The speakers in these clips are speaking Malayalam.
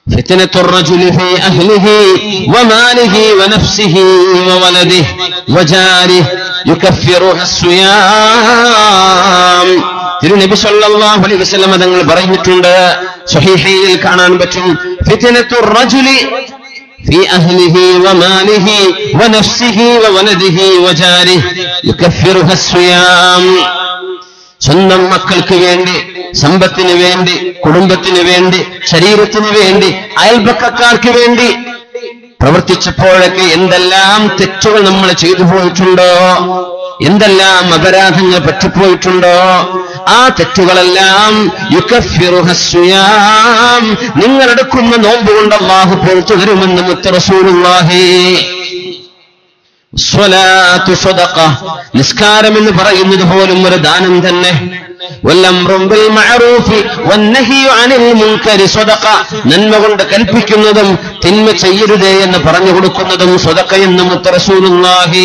فتنة الرجل في أهله وماله ونفسه وولده وجاره يكفرها الصيام തിരുനബി സല്ലല്ലാഹു അലൈഹി വസല്ലം തങ്ങൾ പറഞ്ഞിട്ടുണ്ട് സ്വഹീഹയിൽ കാണാൻ പറ്റും ഫിത്നത്തുർ റജുലി في أهله وماله ونفسه وولده وجاره يكفرها الصيام സ്വന്തം മക്കൾക്ക് വേണ്ടി സമ്പത്തിന് വേണ്ടി കുടുംബത്തിന് വേണ്ടി ശരീരത്തിന് വേണ്ടി അയൽപക്കക്കാർക്ക് വേണ്ടി പ്രവർത്തിച്ചപ്പോഴൊക്കെ എന്തെല്ലാം തെറ്റുകൾ നമ്മൾ ചെയ്തു പോയിട്ടുണ്ടോ എന്തെല്ലാം അപരാധങ്ങൾ പറ്റിപ്പോയിട്ടുണ്ടോ ആ തെറ്റുകളെല്ലാം യുക്കഫിറുഹ സുയാം നിങ്ങൾ എടുക്കുന്ന നോമ്പ് കൊണ്ട് അള്ളാഹു പൊറത്തു വരുമെന്ന് മുത്ത റസൂലുള്ളാഹി സ്വലാത്തു സ്വതഖ നിസ്കാരം എന്ന് പറയുന്നത് പോലും ഒരു ദാനം തന്നെ വല്ലംറും ബിൽ മഅറൂഫി വന്നഹിയു അനിൽ മുൻകരി സ്വതഖ നന്മ കൊണ്ട് കൽപ്പിക്കുന്നതും തിന്മ ചെയ്യരുതേ എന്ന് പറഞ്ഞു കൊടുക്കുന്നതും സ്വതഖ എന്ന് മുത്ത റസൂലുള്ളാഹി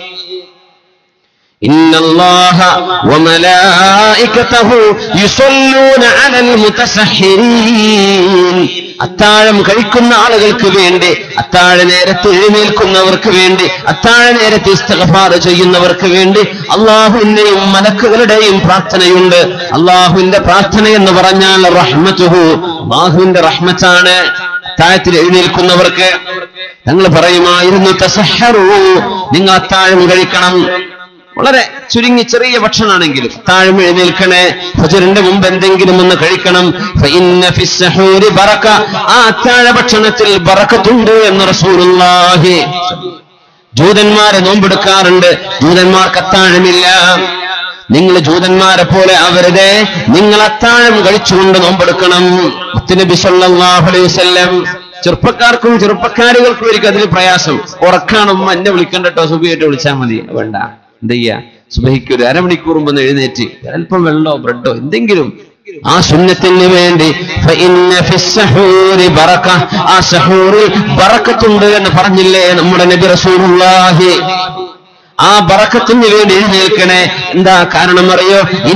إن الله وملائكته يصلون على المتسحرين അത്താഴം കഴിക്കുന്ന ആളുകൾക്ക് വേണ്ടി അത്താഴ നേരത്ത് എഴുന്നേൽക്കുന്നവർക്ക് വേണ്ടി അത്താഴ നേരത്ത് ഇസ്തഗഫാർ ചെയ്യുന്നവർക്ക് വേണ്ടി അള്ളാഹുവിന്റെയും മലക്കുകളുടെയും പ്രാർത്ഥനയുണ്ട് അള്ളാഹുവിന്റെ പ്രാർത്ഥന എന്ന് പറഞ്ഞാൽ റഹ്മത്തുഹു അള്ളാഹുവിന്റെ റഹ്മത്താണ് അത്താഴത്തിൽ എഴുന്നേൽക്കുന്നവർക്ക് ഞങ്ങൾ പറയുമായിരുന്നു തസഹറൂ നിങ്ങൾ അത്താഴം കഴിക്കണം വളരെ ചുരുങ്ങി ചെറിയ ഭക്ഷണമാണെങ്കിലും താഴ്മ എഴുന്നേൽക്കണേ ഫജറിന്റെ മുമ്പ് എന്തെങ്കിലും ഒന്ന് കഴിക്കണം ഫഇന്ന ഫിസ്സഹൂരി ബറക ആ അത്താഴ ഭക്ഷണത്തിൽ ബറക്കത്തുണ്ട് എന്ന് റസൂലുള്ളാഹി ജൂതന്മാരെ നോമ്പെടുക്കാറുണ്ട് ജൂതന്മാർക്ക് അത്താഴമില്ല നിങ്ങൾ ജൂതന്മാരെ പോലെ അവരുടെ നിങ്ങൾ അത്താഴം കഴിച്ചുകൊണ്ട് നോമ്പെടുക്കണം മുത്തുനബി സല്ലല്ലാഹു അലൈഹി വസല്ലം ചെറുപ്പക്കാർക്കും ചെറുപ്പക്കാരികൾക്കും ഒരിക്കൽ അതിൽ പ്രയാസം ഉറക്കാണ് ഉമ്മ എന്നെ വിളിക്കണ്ട കേട്ടോ സുബിയായിട്ട് വിളിച്ചാൽ മതി വേണ്ട എന്ത് ചെയ്യാ സുബഹിക്ക് ഒരു അരമണിക്കൂർ മുമ്പ് ഒന്ന് എഴുന്നേറ്റ് അല്പം വെള്ളമോ ബ്രെഡോ എന്തെങ്കിലും ആ സുന്നത്തിന് വേണ്ടി ഫഇന്ന ഫിസ്സഹൂരി ബറക ആ സഹൂറിൽ ബറക്കത്തുണ്ട് എന്ന് പറഞ്ഞില്ലേ നമ്മുടെ നബി റസൂലുള്ളാഹി ആ ബറക്കത്തിന് വേണ്ടി എഴുന്നേൽക്കണേ എന്താ കാരണം അറിയോ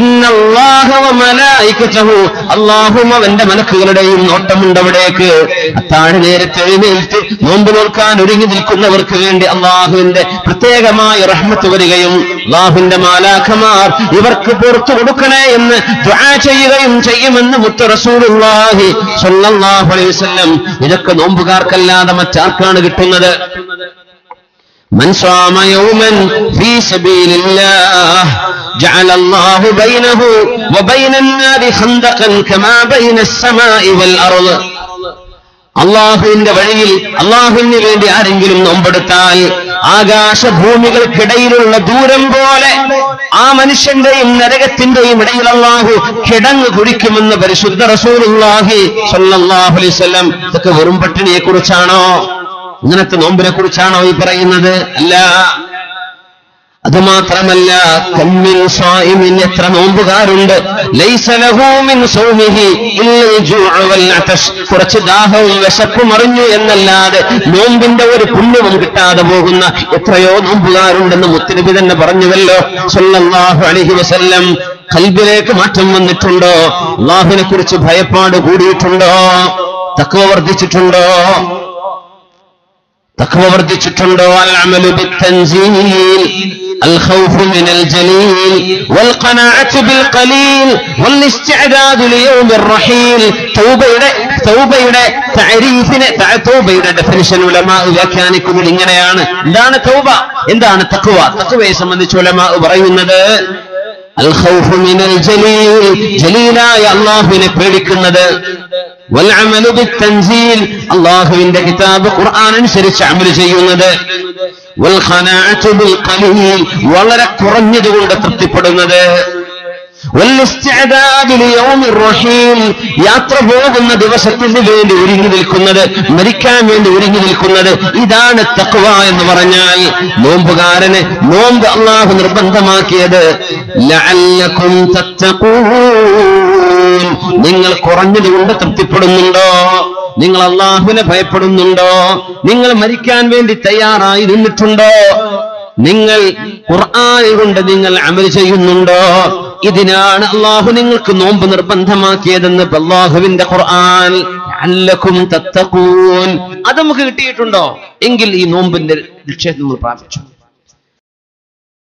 അള്ളാഹും അവന്റെ മലക്കുകളുടെയും നോട്ടമുണ്ട് അവിടേക്ക് അത്താഴ നേരത്തെ എഴുന്നേൽത്ത് നോമ്പ് നോക്കാൻ ഒരുങ്ങി നിൽക്കുന്നവർക്ക് വേണ്ടി അള്ളാഹുവിന്റെ പ്രത്യേകമായ റഹ്മത്ത് വരികയും അള്ളാഹുവിന്റെ മാലാഖമാർ ഇവർക്ക് പുറത്തു കൊടുക്കണേ എന്ന് ദുആ ചെയ്യുകയും ചെയ്യുമെന്ന് മുത്ത റസൂലുള്ളാഹി സ്വല്ലല്ലാഹു അലൈഹി വസല്ലം ഇതൊക്കെ നോമ്പുകാർക്കല്ലാതെ മറ്റാർക്കാണ് കിട്ടുന്നത് من صام يوما في سبيل الله جعل الله بينه وبين النار خندقا كما بين السماء والأرض അള്ളാഹുവിന്റെ വഴിയിൽ അള്ളാഹുവിന് വേണ്ടി ആരെങ്കിലും നോമ്പെടുത്താൽ ആകാശഭൂമികൾക്കിടയിലുള്ള ദൂരം പോലെ ആ മനുഷ്യന്റെയും നരകത്തിന്റെയും ഇടയിൽ അള്ളാഹു കിടങ്ങ് കുടിക്കുമെന്ന് പരിശുദ്ധ റസൂലുള്ളാഹി സ്വല്ലല്ലാഹു അലൈഹി വസല്ലം ഇതൊക്കെ വെറും പട്ടിണിയെ കുറിച്ചാണോ ഇങ്ങനത്തെ നോമ്പിനെ കുറിച്ചാണോ ഈ പറയുന്നത് അല്ല അത് മാത്രമല്ല കമ്മിൻ സ്വായിമിൻ എത്ര നോമ്പുകാരുണ്ട് ലൈസ ലഹു മിൻ സൗമിഹി ഇല്ലൽ ജൂഅ വൽ അതശ് കുറച്ച് ദാഹവും വിശപ്പും അറിഞ്ഞു എന്നല്ലാതെ നോമ്പിന്റെ ഒരു പുണ്യവും കിട്ടാതെ പോകുന്ന എത്രയോ നോമ്പുകാരുണ്ടെന്ന് മുത്തുനബി തന്നെ പറഞ്ഞുവല്ലോ സല്ലല്ലാഹു അലൈഹി വസല്ലം കൽബിലേക്ക് മാറ്റം വന്നിട്ടുണ്ടോ അള്ളാഹുവിനെ കുറിച്ച് ഭയപ്പാട് കൂടിയിട്ടുണ്ടോ തക്കവ വർദ്ധിച്ചിട്ടുണ്ടോ തഖ്വ വർദ്ധിച്ചിട്ടുണ്ടോ അൽഅമലു ബിത്തൻസീൽ الخوف من الجليل والقناعة بالقليل والاستعداد ليوم الرحيل توبയുടെ തൗബയുടെ താരീഫിനെ തൗബയുടെ ഡെഫിനിഷൻ ഉലമാ വ്യാഖ്യാനിക്കുന്നത് ഇങ്ങനെയാണ് എന്താണ് തൗബ എന്താണ് തഖ്വ തഖ്വയെ സംബന്ധിച്ച് ഉലമാ പറയുന്നത് അൽ ഖൗഫ് മിനൽ ജലീൽ ജലീലായ അല്ലാഹുവിനെ പേടിക്കുന്നത് വൽഅമലു ബിത്തൻസീൽ അല്ലാഹുവിന്റെ കിതാബ് ഖുർആൻ അനുസരിച്ച് അമൽ ചെയ്യുന്നത് വൽഖനാഅതു ബിൽ ഖലീൽ വളരെ കുറഞ്ഞതുകൊണ്ട് തൃപ്തിപ്പെടുന്നത് വല്ലിസ്തിഅദാദു ലിയൗമിർ റഹീം യാത്ര പോകുന്ന ദിവസത്തിന് വേണ്ടി ഒരുങ്ങി നിൽക്കുന്നത് മരിക്കാൻ വേണ്ടി ഒരുങ്ങി നിൽക്കുന്നത് ഇതാണ് തഖ്വ എന്ന് പറഞ്ഞാൽ നോമ്പുകാരന് നോമ്പ് അള്ളാഹു നിർബന്ധമാക്കിയത് ലഅല്ലക്കും തത്തഖൂൻ നിങ്ങൾ കുറഞ്ഞതുകൊണ്ട് തൃപ്തിപ്പെടുന്നുണ്ടോ നിങ്ങൾ അള്ളാഹുവിനെ ഭയപ്പെടുന്നുണ്ടോ നിങ്ങൾ മരിക്കാൻ വേണ്ടി തയ്യാറായി നിന്നിട്ടുണ്ടോ നിങ്ങൾ ഖുർആൻ കൊണ്ട് നിങ്ങൾ അമൽ ചെയ്യുന്നുണ്ടോ ഇതിനാണ് അള്ളാഹു നിങ്ങൾക്ക് നോമ്പ് നിർബന്ധമാക്കിയതെന്ന് അള്ളാഹുവിന്റെ ഖുർആൻ ലഅല്ലക്കും തത്തഖൂൻ അത് നമുക്ക് കിട്ടിയിട്ടുണ്ടോ എങ്കിൽ ഈ നോമ്പിന്റെ ലക്ഷ്യം നമ്മൾ പ്രാപിച്ചു